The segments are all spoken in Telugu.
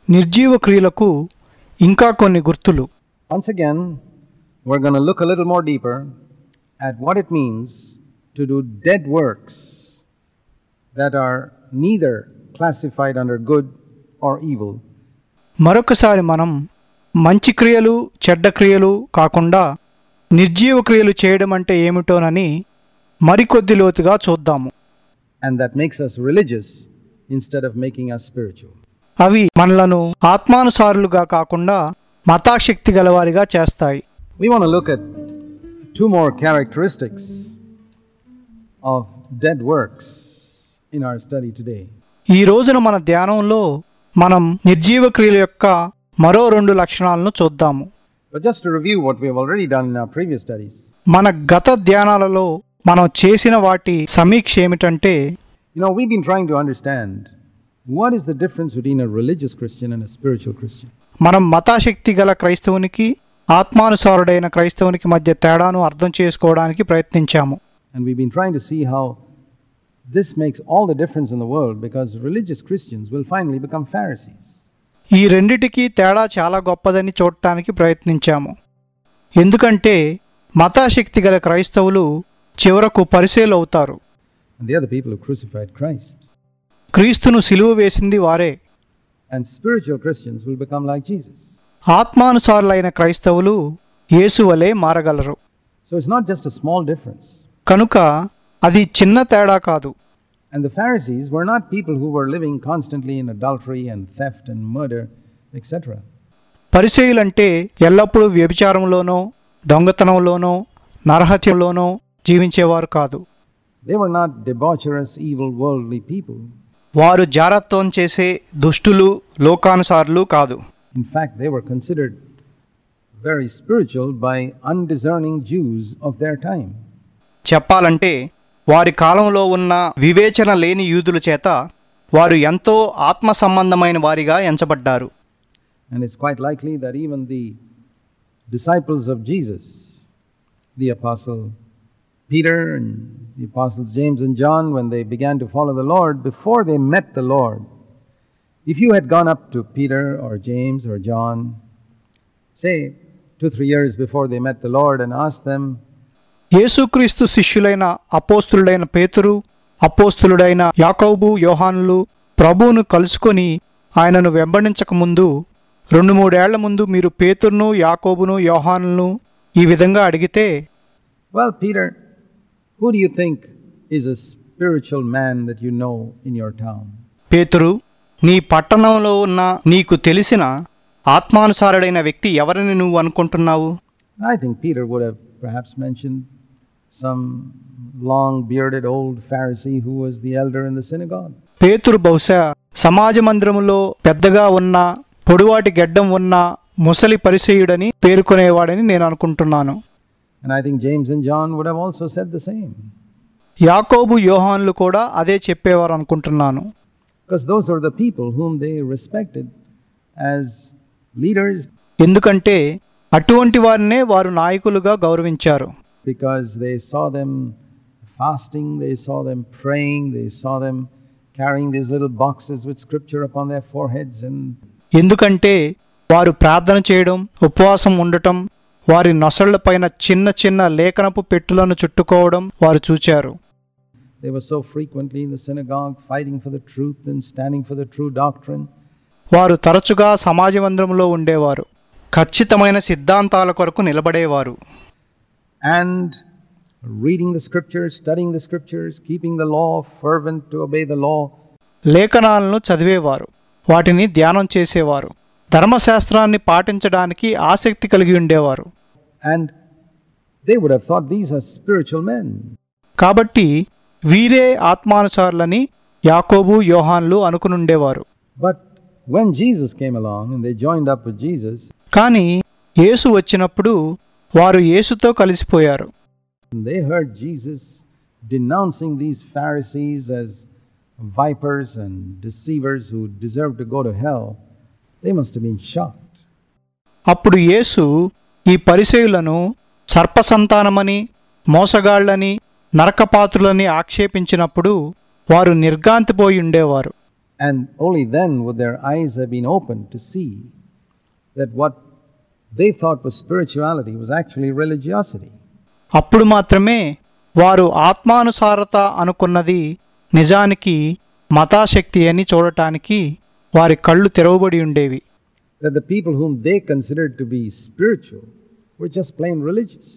నిర్జీవ క్రియలకు ఇంకా కొన్ని గుర్తులు Once again, we're going to look a little more deeper at what it means to do dead works that are neither classified under good or evil, మరొకసారి మనం మంచి క్రియలు చెడ్డ క్రియలు కాకుండా నిర్జీవ క్రియలు చేయడం అంటే ఏమిటోనని మరికొద్ది లోతుగా చూద్దాము and that makes us religious instead of making us spiritual. అవి మనలను ఆత్మానుసారులుగా కాకుండా మతాశక్తి గలవారిగా చేస్తాయి We want to look at two more characteristics of dead works in our study today. ఈ రోజున మన ధ్యానంలో మనం నిర్జీవ క్రియల యొక్క మరో రెండు లక్షణాలను చూద్దాము But just to review what we have already done in our previous studies, మన గత ధ్యానాలలో మనం చేసిన వాటి సమీక్ష ఏమిటంటే you know, we've been trying to understand what is the difference between a religious Christian and a spiritual Christian. మనం మతాశక్తి గల క్రైస్తవునికి ఆత్మానుసారుడైన క్రైస్తవునికి మధ్య తేడాను అర్థం చేసుకోవడానికి ప్రయత్నించాము And we've been trying to see how this makes all the difference in the world because religious Christians will finally become Pharisees. ఈ రెండిటికి తేడా చాలా గొప్పదని చూడటానికి ప్రయత్నించాము ఎందుకంటే మతాశక్తి గల క్రైస్తవులు చివరకు పరిశీలు అవుతారు And the other people who crucified Christ. క్రీస్తును సిలువ వేసింది వారే And spiritual Christians will become like Jesus. ఆత్మానుసారులైన క్రైస్తవులు యేసు వలె మారగలరు So it's not just a small difference. కనుక అది చిన్న తేడా కాదు And the Pharisees were not people who were living constantly in adultery and theft and murder, etc. పరిచయులంటే ఎల్లప్పుడూ వ్యభిచారంలోనో దొంగతనంలోనో నరహత్యలోనో జీవించేవారు కాదు They were not debaucherous, evil, worldly people. వారు జారత్వం చేసే దుష్టులు లోకానుసారులు కాదు In fact, they were considered very spiritual by undiscerning Jews of their time. చెప్పాలంటే వారి కాలంలో ఉన్న వివేచన లేని యూదుల చేత వారు ఎంతో ఆత్మ సంబంధమైన వారిగా ఎంచబడ్డారు And it's quite likely that even the disciples of Jesus, the apostle Peter and the apostles James and John, when they began to follow the Lord, before they met the Lord, if you had gone up to Peter or James or John, say two, three years before they met the Lord, and asked them, యేసుక్రీస్తు శిష్యులైన అపోస్తులుడైన పేతురు అపోస్తులుడైన యాకోబు యోహానులు ప్రభువును కలుసుకొని ఆయనను వెంబడించక ముందు రెండు మూడేళ్ల ముందు మీరు పేతురును యాకోబును యోహానులను ఈ విధంగా అడిగితే Well, Peter, who do you think is a spiritual man that you know in your town? పేతురు నీ పట్టణంలో ఉన్న నీకు తెలిసిన ఆత్మానుసారుడైన వ్యక్తి ఎవరని నువ్వు అనుకుంటున్నావు I think Peter would have perhaps mentioned some long bearded old Pharisee who was the elder in the synagogue. పేతురు బహుశా సమాజ మందిరములో పెద్దగా ఉన్న పొడువాటి గెడ్డం ఉన్న ముసలి పరిచయుడని పేర్కొనేవాడని నేను అనుకుంటున్నాను And I think James and John would have also said the same. యాకోబు యోహాన్లు కూడా అదే చెప్పేవారు అనుకుంటున్నాను Because those are the people whom they respected as leaders ఎందుకంటే అటువంటి వారినే వారు నాయకులుగా గౌరవించారు because they saw them fasting, they saw them praying, they saw them carrying these little boxes with scripture upon their foreheads and ఎందుకంటే వారు ప్రార్థన చేయడం ఉపవాసం ఉండటం వారి నొసళ్లపైన చిన్న చిన్న లేఖనపు పెట్టులను చుట్టుకోవడం వారు చూచారు They were so frequently in the synagogue fighting for the truth and standing for the true doctrine. వారు తరచుగా సమాజ మందిరంలో ఉండేవారు ఖచ్చితమైన సిద్ధాంతాల కొరకు నిలబడేవారు And reading the scriptures, studying the scriptures, keeping the law, fervent to obey the law. లేఖనాలను చదివేవారు వాటిని ధ్యానం చేసేవారు ధర్మశాస్త్రాన్ని పాటించడానికి ఆసక్తి కలిగి ఉండేవారు And they would have thought these are spiritual men. కాబట్టి వీరే ఆత్మానుసారులని యాకోబు యోహాన్లు అనుకునుండేవారు But when Jesus came along and they joined up with Jesus, కానీ యేసు వచ్చినప్పుడు వారు యేసుతో కలిసిపోయారు and they heard Jesus denouncing these Pharisees as vipers and deceivers who deserved to go to hell, they must have been shocked. అప్పుడు యేసు ఈ పరిచయులను సర్పసంతానమని మోసగాళ్లని నరకపాత్రులని ఆక్షేపించినప్పుడు వారు నిర్గాంతిపోయి ఉండేవారు And only then would their eyes have been opened to see that what they thought was spirituality was actually religiosity. అప్పుడు మాత్రమే వారు ఆత్మానుసారత అనుకున్నది నిజానికి మతాశక్తి అని చూడటానికి వారి కళ్ళు తెరవబడి ఉండేవి That the people whom they considered to be spiritual were just plain religious.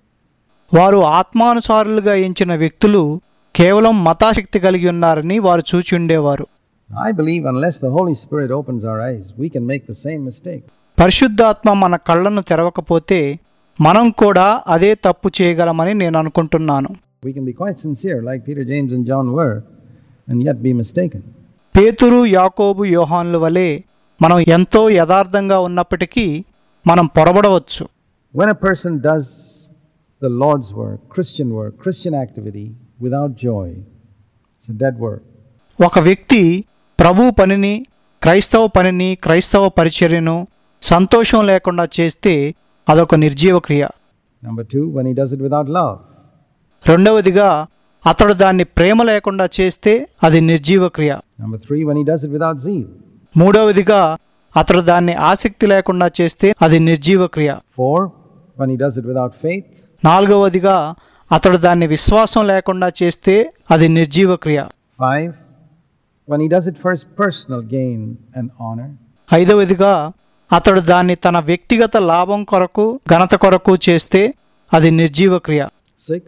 వారు ఆత్మానుసారులుగా ఎంచిన వ్యక్తులు కేవలం మతాశక్తి కలిగి ఉన్నారని వారు చూచి ఉండేవారు I believe unless the Holy Spirit opens our eyes, we can make the same mistake. పరిశుద్ధాత్మ మన కళ్ళను తెరవకపోతే మనం కూడా అదే తప్పు చేయగలమని నేను అనుకుంటున్నాను We can be quite sincere, like Peter, James, and John were, and yet be mistaken. పేతురు యాకోబు యోహాన్ల వలె మనం ఎంతో యథార్థంగా ఉన్నప్పటికీ మనం పొరబడవచ్చు When a person does the Lord's work, Christian work, Christian activity without joy, it's a dead work. ఒక వ్యక్తి ప్రభు పనిని క్రైస్తవ పనిని క్రైస్తవ పరిచర్యను సంతోషం లేకుండా చేస్తే అదొక నిర్జీవ క్రియ Number two, when he does it without love. రెండవదిగా అతడు దాన్ని ప్రేమ లేకుండా చేస్తే అది నిర్జీవ క్రియ Number three, when he does it without zeal. మూడవదిగా అతడు దాన్ని ఆసక్తి లేకుండా చేస్తే అది నిర్జీవ క్రియ Four, when he does it without faith. నాలుగవదిగా అతడు దాన్ని విశ్వాసం లేకుండా చేస్తే అది నిర్జీవ క్రియ Five, when he does it for his personal gain and honor. ఐదవదిగా అతడు దాన్ని తన వ్యక్తిగత లాభం కొరకు ఘనత కొరకు చేస్తే అది నిర్జీవ క్రియ Six,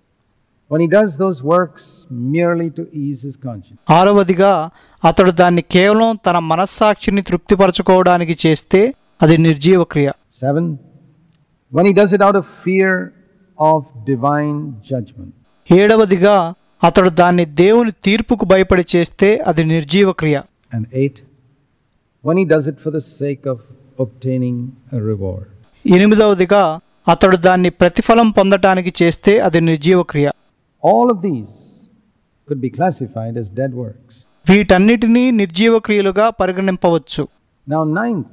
when he does those works merely to ease his conscience. ఆరవదిగా అతడు దాన్ని కేవలం తన మనస్సాక్షిని తృప్తిపరచుకోవడానికి చేస్తే అది నిర్జీవ క్రియ Seven, when he does it out of fear of divine judgment. ఏడవదిగా అతడు దాన్ని దేవుని తీర్పుకు భయపడి చేస్తే అది నిర్జీవ క్రియ And eight, when he does it for the sake of obtaining a reward. ఎనిమిదవదిగా అతడు దాన్ని ప్రతిఫలం పొందటానికి చేస్తే అది నిర్జీవ క్రియ All of these could be classified as dead works. వీటన్నిటినీ నిర్జీవ క్రియలుగా పరిగణింపవచ్చు Now, ninth,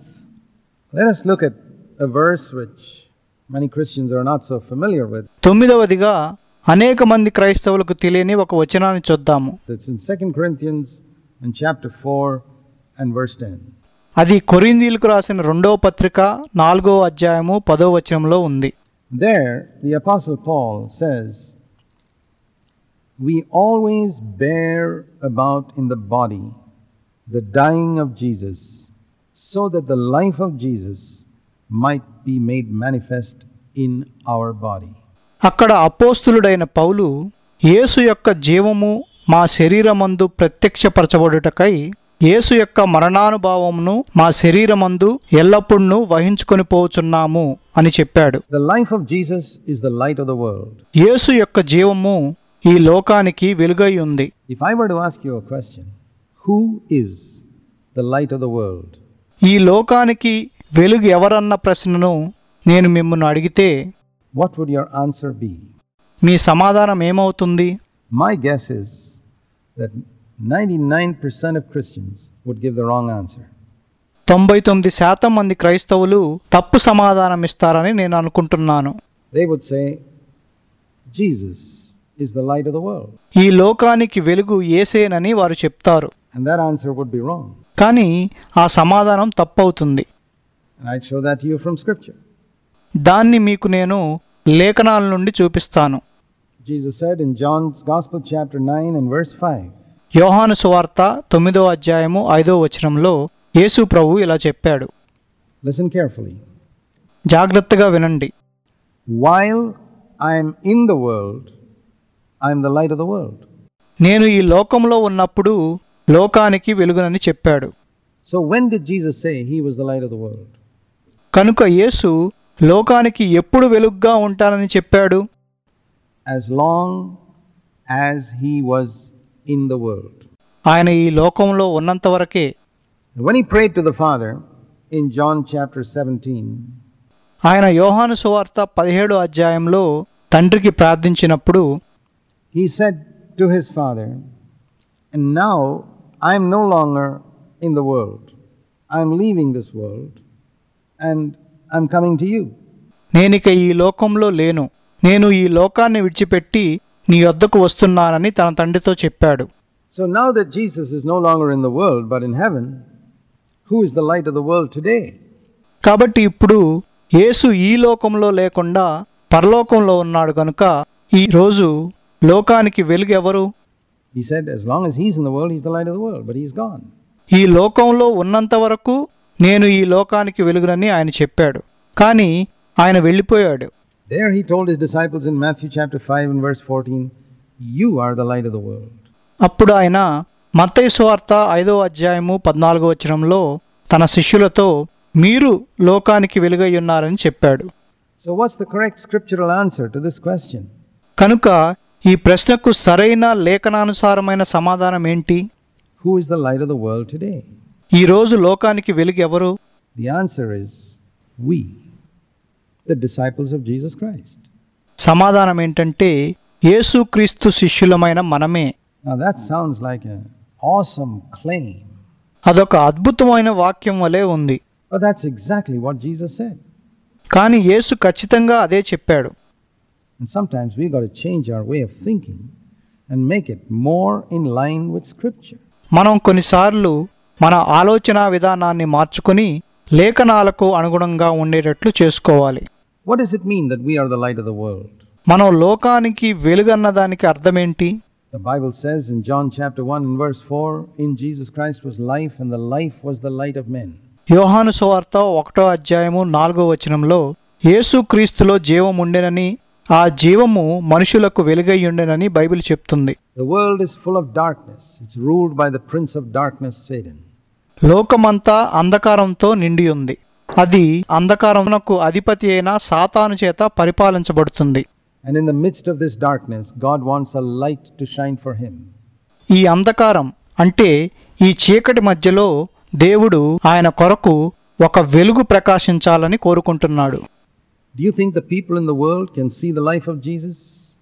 let us look at a verse which many Christians are not so familiar with. తొమ్మిదవదిగా అనేక మంది క్రైస్తవులకు తెలియని ఒక వచనాన్ని చూద్దాము It's in 2 Corinthians in chapter 4 and verse 10. అది కొరిందీలకు రాసిన రెండవ పత్రిక నాలుగో అధ్యాయము పదో వచనంలో ఉంది There, the Apostle Paul says, We always bear about in the body the dying of Jesus, so that the life of Jesus might be made manifest in our body. అక్కడ అపోస్తులుడైన పౌలు యేసు యొక్క జీవము మా శరీరమందు ప్రత్యక్షపరచబడుటకై యేసు యొక్క మరణానుభావమును మా శరీరమందు ఎల్లప్పుడూ వహించుకొని పోచున్నాము అని చెప్పాడు The life of Jesus is the light of the world. యేసు యొక్క జీవము ఈ లోకానికి వెలుగై ఉంది If I were to ask you a question, who is the light of the world? ఈ లోకానికి వెలుగు ఎవరన్న ప్రశ్నను నేను మిమ్మల్ని అడిగితే What would your answer be? మీ సమాధానం ఏమవుతుంది My guess is that 99% of Christians would give the wrong answer. తొంభై తొమ్మిది శాతం మంది క్రైస్తవులు తప్పు సమాధానం ఇస్తారని నేను అనుకుంటున్నాను They would say, Jesus is the light of the world. ఈ లోకానికి వెలుగు ఏసేనని వారు చెప్తారు And that answer would be wrong. కానీ ఆ సమాధానం తప్పవుతుంది And I'd show that to you from Scripture. దాన్ని మీకు నేను లేఖనాల నుండి చూపిస్తాను Jesus said in John's Gospel, chapter 9 and verse 5, యోహాను సువార్త తొమ్మిదో అధ్యాయము ఐదో వచనంలో యేసు ప్రభు ఇలా చెప్పాడు Listen carefully. జాగ్రత్తగా వినండి While I am in the world, I am the light of the world. నేను ఈ లోకంలో ఉన్నప్పుడు లోకానికి వెలుగునని చెప్పాడు So when did Jesus say he was the light of the world? కనుక యేసు లోకానికి ఎప్పుడు వెలుగ్గా ఉంటానని చెప్పాడు As long as he was in the world. ఆయన ఈ లోకంలో ఉన్నంత వరకే When he prayed to the Father in John chapter 17, ఆయన యోహాను సువార్త పదిహేడో అధ్యాయంలో తండ్రికి ప్రార్థించినప్పుడు he said to his Father, And now I am no longer in the world. I am leaving this world and I'm coming to you. నేనిక ఈ లోకంలో లేను నేను ఈ లోకాన్ని విడిచిపెట్టి నీ వద్దకు వస్తున్నానని తన తండ్రితో చెప్పాడు So now that Jesus is no longer in the world but in heaven, who is the light of the world today? కాబట్టి ఇప్పుడు యేసు ఈ లోకంలో లేకుండా పరలోకంలో ఉన్నాడు కనుక ఈ రోజు లోకానికి వెలుగు ఎవరు He said, as long as he's in the world, he's the light of the world, but he's gone. ఈ లోకంలో ఉన్నంత వరకు నేను ఈ లోకానికి వెలుగునని ఆయన చెప్పాడు కానీ ఆయన వెళ్ళిపోయాడు There he told his disciples in Matthew chapter 5 and verse 14, You are the light of the world. అప్పుడు ఆయన మత్తయి సువార్త ఐదో అధ్యాయము పద్నాలుగో వచనంలో తన శిష్యులతో మీరు లోకానికి వెలుగై ఉన్నారని చెప్పాడు So, what's the correct scriptural answer to this question? కనుక ఈ ప్రశ్నకు సరైన లేఖనానుసారమైన సమాధానం ఏంటి Who is the light of the world today? ఈ రోజు లోకానికి వెలుగు ఎవరు The answer is we, the disciples of Jesus Christ. సమాధానం ఏంటంటే యేసుక్రీస్తు శిష్యులమైన మనమే Now, that sounds like an awesome claim, అదొక అద్భుతమైన వాక్యం వలె ఉంది but that's exactly what Jesus said. కానీ యేసు ఖచ్చితంగా అదే చెప్పాడు And sometimes we've got to change our way of thinking and make it more in line with Scripture. మనం కొన్నిసార్లు మన ఆలోచన విధానాన్ని మార్చుకుని లేఖనాలకు అనుగుణంగా ఉండేటట్లు చేసుకోవాలి What does it mean that we are the light of the world? మనం లోకానికి వెలుగన్న దానికి అర్థమేంటి The Bible says in John chapter 1 and verse 4 In Jesus Christ was life, and the life was the light of men. యోహాను సువార్త ఒకటో అధ్యాయము నాలుగో వచనంలో యేసుక్రీస్తులో జీవం ఉండెనని ఆ జీవము మనుషులకు వెలుగై ఉండెనని బైబిల్ చెప్తుంది The world is full of darkness, it's ruled by the prince of darkness, Satan. లోకమంతా అంధకారంతో నిండి ఉంది అది అంధకారమునకు అధిపతి అయిన సాతాను చేత పరిపాలించబడుతుంది And in the midst of this darkness, God wants a light to shine for him. ఈ అంధకారం అంటే ఈ చీకటి మధ్యలో దేవుడు ఆయన కొరకు ఒక వెలుగు ప్రకాశించాలని కోరుకుంటున్నాడు Do you think the people in the world can see the life of Jesus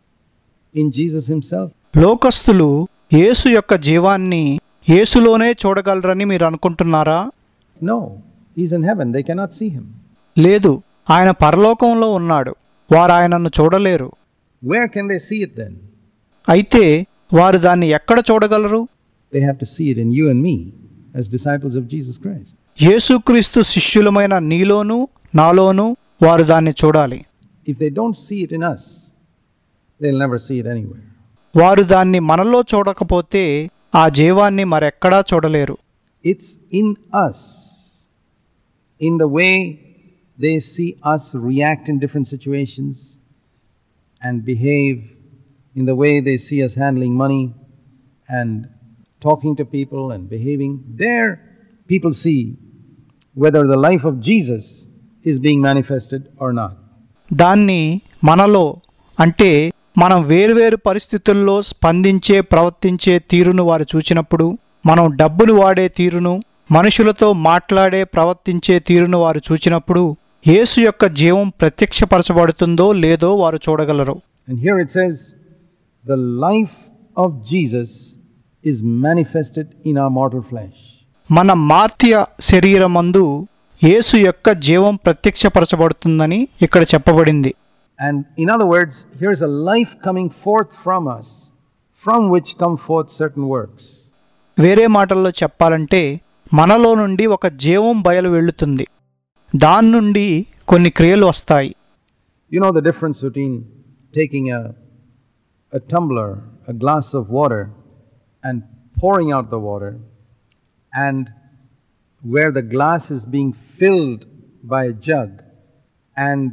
in Jesus himself? లోకస్తులు యేసు యొక్క జీవాన్ని యేసులోనే చూడగలరని మీరు అనుకుంటున్నారా No, he's in heaven, they cannot see him. లేదు ఆయన పరలోకంలో ఉన్నాడు వారు ఆయనను చూడలేరు Where can they see it then? అయితే వారు దాన్ని ఎక్కడ చూడగలరు They have to see it in you and me as disciples of Jesus Christ. యేసుక్రీస్తు శిష్యులమైన నీలోనూ నాలోనూ వారు దాన్ని చూడాలి If they don't see it in us, they'll never see it anywhere. వారు దాన్ని మనలో చూడకపోతే ఆ జీవాన్ని మరెక్కడా చూడలేరు It's in us, in the way they see us react in different situations and behave, in the way they see us handling money and talking to people and behaving. There, people see whether the life of Jesus is being manifested or not. దాన్ని మనలో అంటే మనం వేరువేరు పరిస్థితుల్లో స్పందించే ప్రవర్తించే తీరును వారు చూచినప్పుడు మనం డబ్బులు వాడే తీరును మనుషులతో మాట్లాడే ప్రవర్తించే తీరును వారు చూచినప్పుడు యేసు యొక్క జీవం ప్రత్యక్షపరచబడుతుందో లేదో వారు చూడగలరు And here it says, the life of Jesus is manifested in our mortal flesh. మన మార్త్య శరీరమందు యేసు యొక్క జీవం ప్రత్యక్షపరచబడుతుందని ఇక్కడ చెప్పబడింది And in other words, here's a life coming forth from us, from which come forth certain works. వేరే మాటల్లో చెప్పాలంటే మనలో నుండి ఒక జీవం బయలు వెళ్ళుతుంది దాని నుండి కొన్ని క్రియలు వస్తాయి You know the difference between taking a, a tumbler, a glass of water, and pouring out the water, and where the glass is being filled by a jug and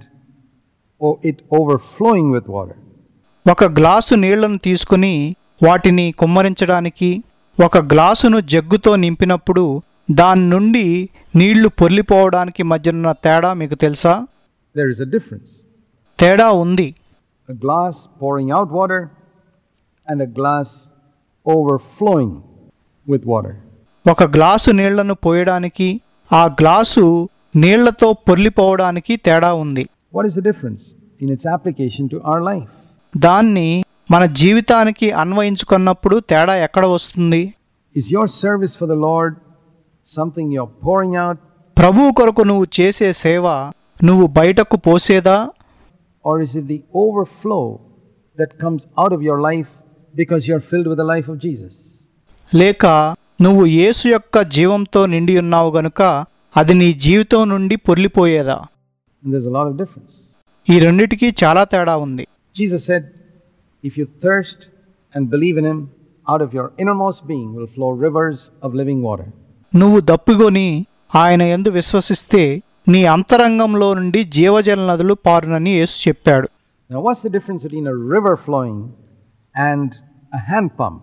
o- it overflowing with water. ఒక గ్లాసు నీళ్లను తీసుకుని వాటిని కుమ్మరించడానికి ఒక గ్లాసును జగ్గుతో నింపినప్పుడు దాని నుండి నీళ్లు పొర్లిపోవడానికి మధ్యనున్న తేడా మీకు తెలుసా There is a difference. తేడా ఉంది A glass pouring out water and a glass overflowing with water. ఒక గ్లాసు నీళ్లను పోయడానికి ఆ గ్లాసు నీళ్లతో పొర్లిపోవడానికి తేడా ఉంది What is the difference in its application to our life? దాన్ని మన జీవితానికి అన్వయించుకున్నప్పుడు తేడా ఎక్కడ వస్తుంది Is your service for the Lord something you're pouring out, ప్రభువు కొరకు నువ్వు చేసే సేవ నువ్వు బయటకు పోసేదా or is it the overflow that comes out of your life because you're filled with the life of Jesus? లేక నువ్వు యేసు యొక్క జీవంతో నిండి ఉన్నావు గనుక అది నీ జీవితం నుండి పొర్లిపోయేదా And there's a lot of difference. ఈ రెండిటికీ చాలా తేడా ఉంది Jesus said, If you thirst and believe in Him, out of your innermost being will flow rivers of living water. నువ్వు దప్పిగొని ఆయన యందు విశ్వసిస్తే నీ అంతరంగంలో నుండి జీవజల నదులు పారునని యేసు చెప్పాడు Now, what's the difference between a river flowing and a hand pump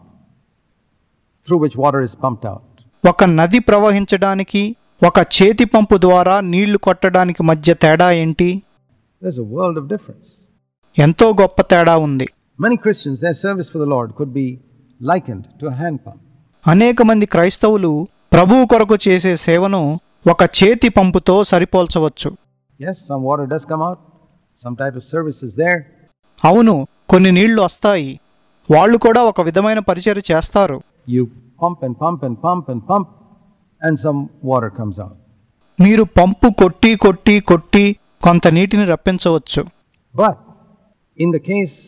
through which water is pumped out? ఒక నది ప్రవహించడానికి ఒక చేతి పంపు ద్వారా నీళ్లు కొట్టడానికి మధ్య తేడా ఏంటి There's a world of difference. ఎంతో గొప్ప తేడా ఉంది Many Christians, their service for the Lord could be likened to a hand pump. అనేక మంది క్రైస్తవులు ప్రభువు కొరకు చేసే సేవను ఒక చేతి పంపుతో సరిపోల్చవచ్చు Yes, some water does come out, some type of service is there, అవును కొన్ని నీళ్లు వస్తాయి వాళ్ళు కూడా ఒక విధమైన పరిచయం చేస్తారు you pump and pump and pump and pump, and some water comes out. మీరు పంపు కొట్టి కొట్టి కొట్టి కొంత నీటిని రప్పించవచ్చు But in the case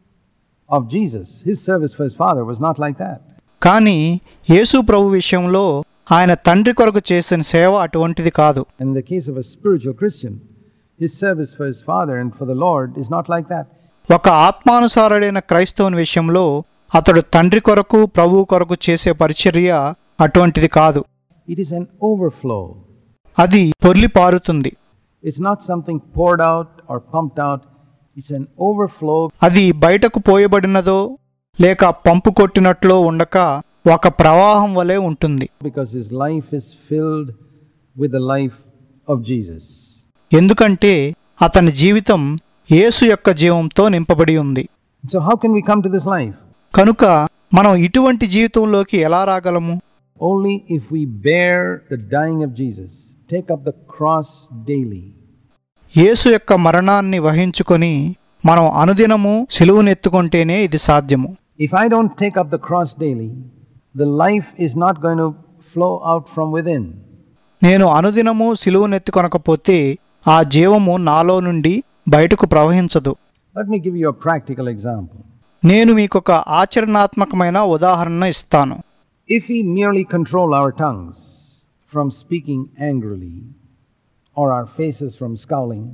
of Jesus, his service for his Father was not like that. కానీ యేసు ప్రభు విషయంలో ఆయన తండ్రి కొరకు చేసిన సేవ అటువంటిది కాదు And in the case of a spiritual Christian, his service for his Father and for the Lord is not like that. ఒక ఆత్మానుసారుడైన క్రైస్తవుని విషయంలో అతడు తండ్రి కొరకు ప్రభువు కొరకు చేసే పరిచర్య అటువంటిది కాదు It is an overflow. అది పొర్లి పారుతుంది It's not something poured out or pumped out, it's an overflow అది బయటకు పోయబడినదో లేక పంపు కొట్టినట్లో ఉండక ఒక ప్రవాహం వలె ఉంటుంది because his life is filled with the life of Jesus. ఎందుకంటే అతని జీవితం యేసు యొక్క జీవంతో నింపబడి ఉంది So, how can we come to this life? కనుక మనం ఇటువంటి జీవితంలోకి ఎలా రాగలము Only if we bear the dying of Jesus, take up the cross daily. యేసు యొక్క మరణాన్ని వహించుకొని మనం అనుదినము సిలువనెత్తుకుంటేనే ఇది సాధ్యము If I don't take up the cross daily, the life is not going to flow out from within. నేను అనుదినము సిలువనెత్తుకొనకపోతే ఆ జీవము నాలో నుండి బయటకు ప్రవహించదు Let me give you a practical example. నేను మీకొక ఆచరణాత్మకమైన ఉదాహరణ ఇస్తాను If we merely control our tongues from speaking angrily or our faces from scowling,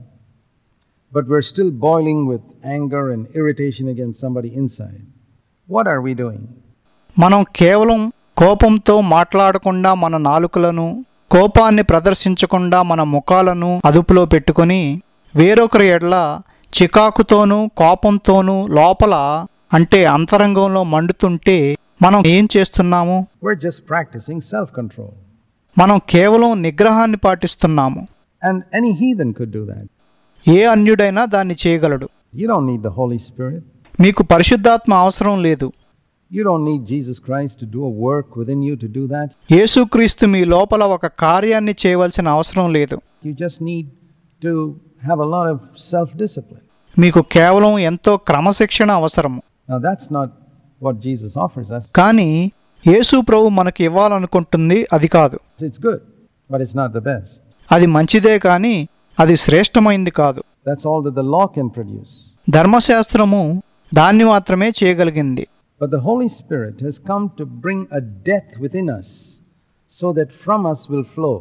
but we're still boiling with anger and irritation against somebody inside, what are we doing? మనం కేవలం కోపంతో మాట్లాడకుండా మన నాలుకలను కోపాన్ని ప్రదర్శించకుండా మన ముఖాలను అదుపులో పెట్టుకొని వేరొకరి ఎడ్ల చికాకుతోనూ కోపంతోనూ లోపల అంటే అంతరంగంలో మండుతుంటే మనం ఏం చేస్తున్నాము We're just practicing self control. మనం కేవలం నిగ్రహాన్ని పాటిస్తున్నాము And any heathen could do that. ఏ అన్యుడైనా దాన్ని చేయగలడు You don't need the Holy Spirit. మీకు పరిశుద్ధాత్మ అవసరం లేదు You don't need Jesus Christ to do a work within you to do that. యేసుక్రీస్తు మీ లోపల ఒక కార్యాన్ని చేయవలసిన అవసరం లేదు You just need to have a lot of self discipline. మీకు కేవలం ఎంతో క్రమశిక్షణ అవసరము Now, that's not what Jesus offers us. కానీ యేసు ప్రభు మనకి ఇవ్వాలనుకుంటుంది అది కాదు It's good, but it's not the best. అది మంచిదే కానీ అది శ్రేష్టమైంది కాదు That's all that the law can produce. ధర్మశాస్త్రము దాన్ని మాత్రమే చేయగలిగింది But the Holy Spirit has come to bring a death within us so that from us will flow,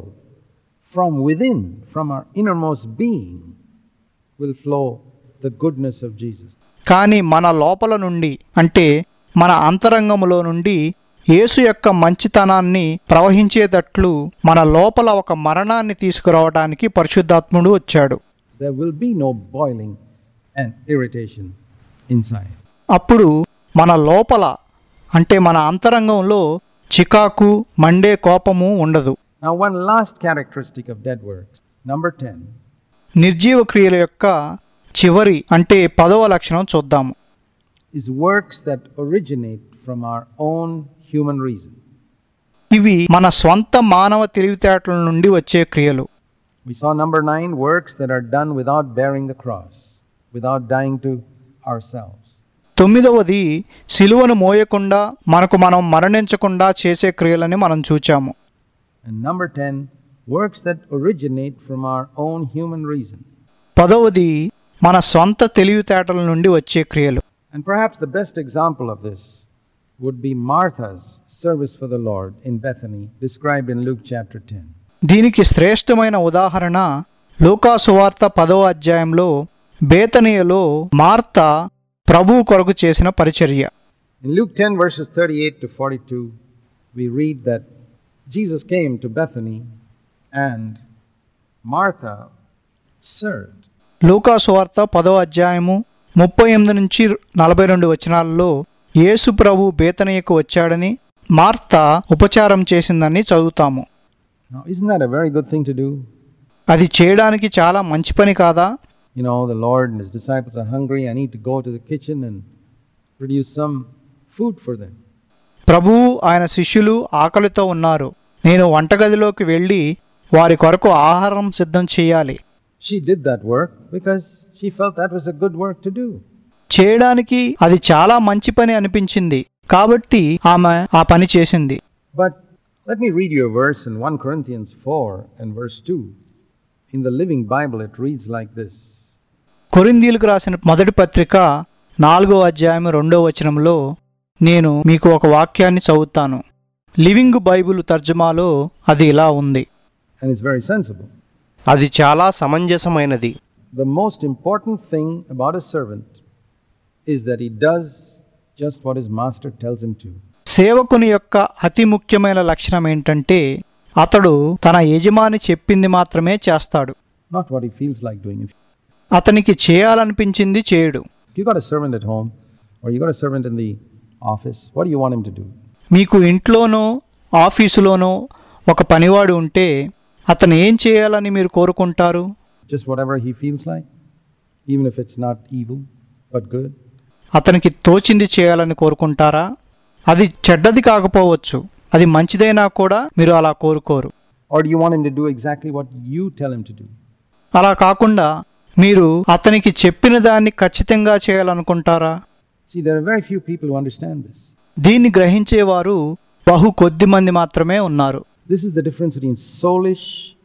from within, from our innermost being, will flow the goodness of Jesus. కానీ మన లోపల నుండి అంటే మన అంతరంగములో నుండి యేసు యొక్క మంచితనాన్ని ప్రవహించేటట్లు మన లోపల ఒక మరణాన్ని తీసుకురావడానికి పరిశుద్ధాత్ముడు వచ్చాడు There will be no boiling and irritation inside. అప్పుడు మన లోపల అంటే మన అంతరంగంలో చికాకు మండే కోపము ఉండదు Now, one last characteristic of dead works, number 10, నిర్జీవ క్రియల యొక్క చివరి అంటే పదవ లక్షణం చూద్దాము is works that originate from our own human reason. ఇవి మన స్వంత మానవ తెలివితేటల నుండి వచ్చే క్రియలు We saw number 9, works that are done without bearing the cross, without dying to ourselves. తొమ్మిదవది సిలువను మోయకుండా మనకు మనం మరణించకుండా చేసే క్రియలని మనం చూచాము And number 10, works that originate from our own human reason. పదవది మన సొంత తెలివితేటల నుండి వచ్చే క్రియలు And perhaps the best example of this would be Martha's service for the Lord in Bethany, described in Luke chapter 10. దీనికి శ్రేష్టమైన ఉదాహరణ లూకాసువార్త పదో అధ్యాయంలో బేతనీయలో మార్త ప్రభువు కొరకు చేసిన పరిచర్య In Luke 10, verses 38 to 42, we read that Jesus came to Bethany and Martha served. లూకాసువార్త పదో అధ్యాయము ముప్పై ఎనిమిది నుంచి నలభై రెండు వచనాలలో యేసు ప్రభు బేతనీయకు వచ్చాడని మార్త ఉపచారం చేసిందని చదువుతాము Now, isn't that a very good thing to do? అది చేయడానికి చాలా మంచి పని కాదా You know, the Lord and His disciples are hungry. I need to go to the kitchen and produce some food for them. ప్రభువు ఆయన శిష్యులు ఆకలితో ఉన్నారు నేను వంటగదిలోకి వెళ్ళి వారి కొరకు ఆహారం సిద్ధం చేయాలి She did that work because she felt that was a good work to do. చేయడానికి అది చాలా మంచి పని అనిపించింది కాబట్టి ఆమె ఆ పని చేసింది But let me read you a verse in 1 Corinthians 4 and verse 2. In the Living Bible, it reads like this కొరిందీలకు రాసిన మొదటి పత్రిక నాలుగో అధ్యాయం రెండో వచనంలో నేను మీకు ఒక వాక్యాన్ని చదువుతాను లివింగ్ బైబిల్ తర్జుమాలో అది ఇలా ఉంది and it's very sensible. అది చాలా సమంజసమైనది The most important thing about a servant is that he does just what his master tells him to. సేవకుని యొక్క అతి ముఖ్యమైన లక్షణం ఏంటంటే అతడు తన యజమాని చెప్పింది మాత్రమే చేస్తాడు not what he feels like doing. If అతనికి చేయాలనిపించింది చేయడు you got a servant at home or you got a servant in the office, what do you want him to do? మీకు ఇంట్లోనో ఆఫీసులోనో ఒక పనివాడు ఉంటే అతను ఏం చేయాలని మీరు కోరుకుంటారు Just whatever he feels like, even if it's not evil but good. అతనికి తోచింది చేయాలని కోరుకుంటారా అది చెడ్డది కాకపోవచ్చు అది మంచిదైనా కూడా మీరు అలా కోరుకోరు Or do you want him to do exactly what you tell him to do? అలా కాకుండా మీరు అతనికి చెప్పిన దాన్ని ఖచ్చితంగా చేయాలనుకుంటారా See, there are very few people who understand this. దీన్ని గ్రహించేవారు బహు కొద్ది మంది మాత్రమే ఉన్నారు This is the difference between soulish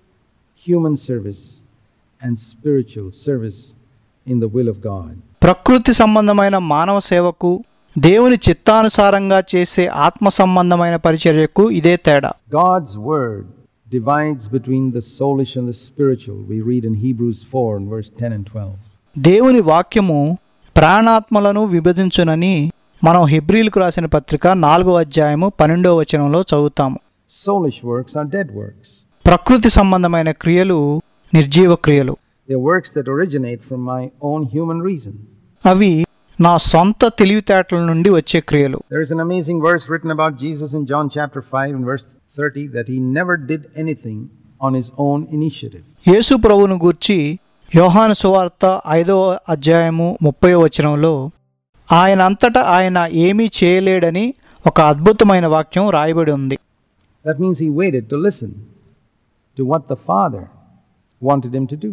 human service and spiritual service in the will of God. ప్రకృతి సంబంధమైన మానవ సేవకు దేవుని చిత్తానుసారంగా చేసే ఆత్మ సంబంధమైన పరిచర్యకు ఇదే తేడా God's word divides between the soulish and the spiritual. We read in Hebrews 4 and verse 10 and 12. దేవుని వాక్యము ప్రాణాత్మలను విభజించునని మనం హెబ్రిల్కు రాసిన పత్రిక నాలుగో అధ్యాయము పన్నెండో వచనంలో చదువుతాము Soulish works are dead works. ప్రకృతి సంబంధమైన క్రియలు నిర్జీవ క్రియలు They're works that originate from my own human reason. అవి నా సొంత తెలివితేటల నుండి వచ్చే క్రియలు There is an amazing verse written about Jesus in John chapter 5 and verse 30 that he never did anything on his own initiative. యేసు ప్రభువును గూర్చి యోహాను సువార్త ఐదో అధ్యాయము ముప్పై వచనంలో ఆయన అంతటా ఆయన ఏమీ చేయలేడని ఒక అద్భుతమైన వాక్యం రాయబడి ఉంది That means he waited to listen to what the Father wanted him to do.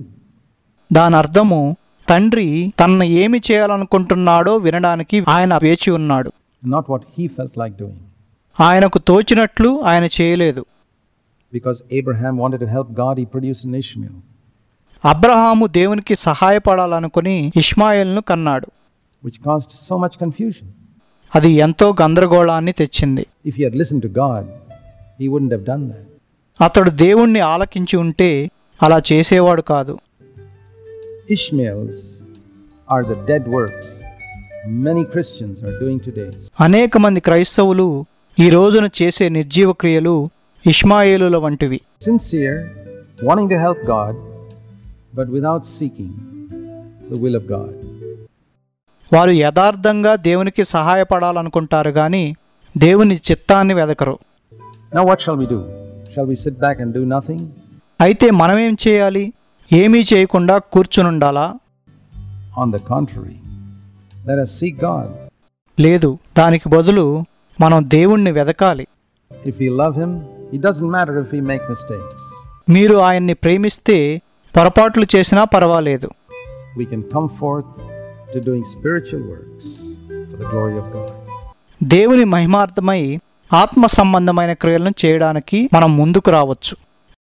దాని అర్థము తండ్రి తనను ఏమి చేయాలనుకుంటున్నాడో వినడానికి ఆయన వేచి ఉన్నాడు not what he felt like doing. ఆయనకు తోచినట్లు ఆయన చేయలేదు Because Abraham wanted to help God, he produced an Ishmael. Abraham దేవునికి సహాయపడాలనుకుని ఇష్మాయిల్ను కన్నాడు which caused so much confusion. అది ఎంతో గందరగోళాన్ని తెచ్చింది If he had listened to God, he wouldn't have done that. అతడు దేవుణ్ణి ఆలకించి ఉంటే అలా చేసేవాడు కాదు Ishmaels are the dead works many Christians are doing today. అనేక మంది క్రైస్తవులు ఈ రోజున చేసే నిర్జీవ క్రియలు ఇష్మాయేలుల వంటివి Sincere, wanting to help God, but without seeking the will of God. వారు యథార్థంగా దేవునికి సహాయపడాలనుకుంటారు కానీ దేవుని చిత్తాన్ని వెదకరు Now, what shall we do? Shall we sit back and do nothing? అయితే మనమేం చేయాలి ఏమీ చేయకుండా కూర్చునుండాలా On the contrary, let us seek God. లేదు దానికి బదులు మనం దేవుణ్ణి వెదకాలి If we love Him, it doesn't matter if we make mistakes. మీరు ఆయన్ని ప్రేమిస్తే పొరపాట్లు చేసినా పర్వాలేదు We can come forth to doing spiritual works for the glory of God. దేవుని మహిమార్థమై ఆత్మ సంబంధమైన క్రియలను చేయడానికి మనం ముందుకు రావచ్చు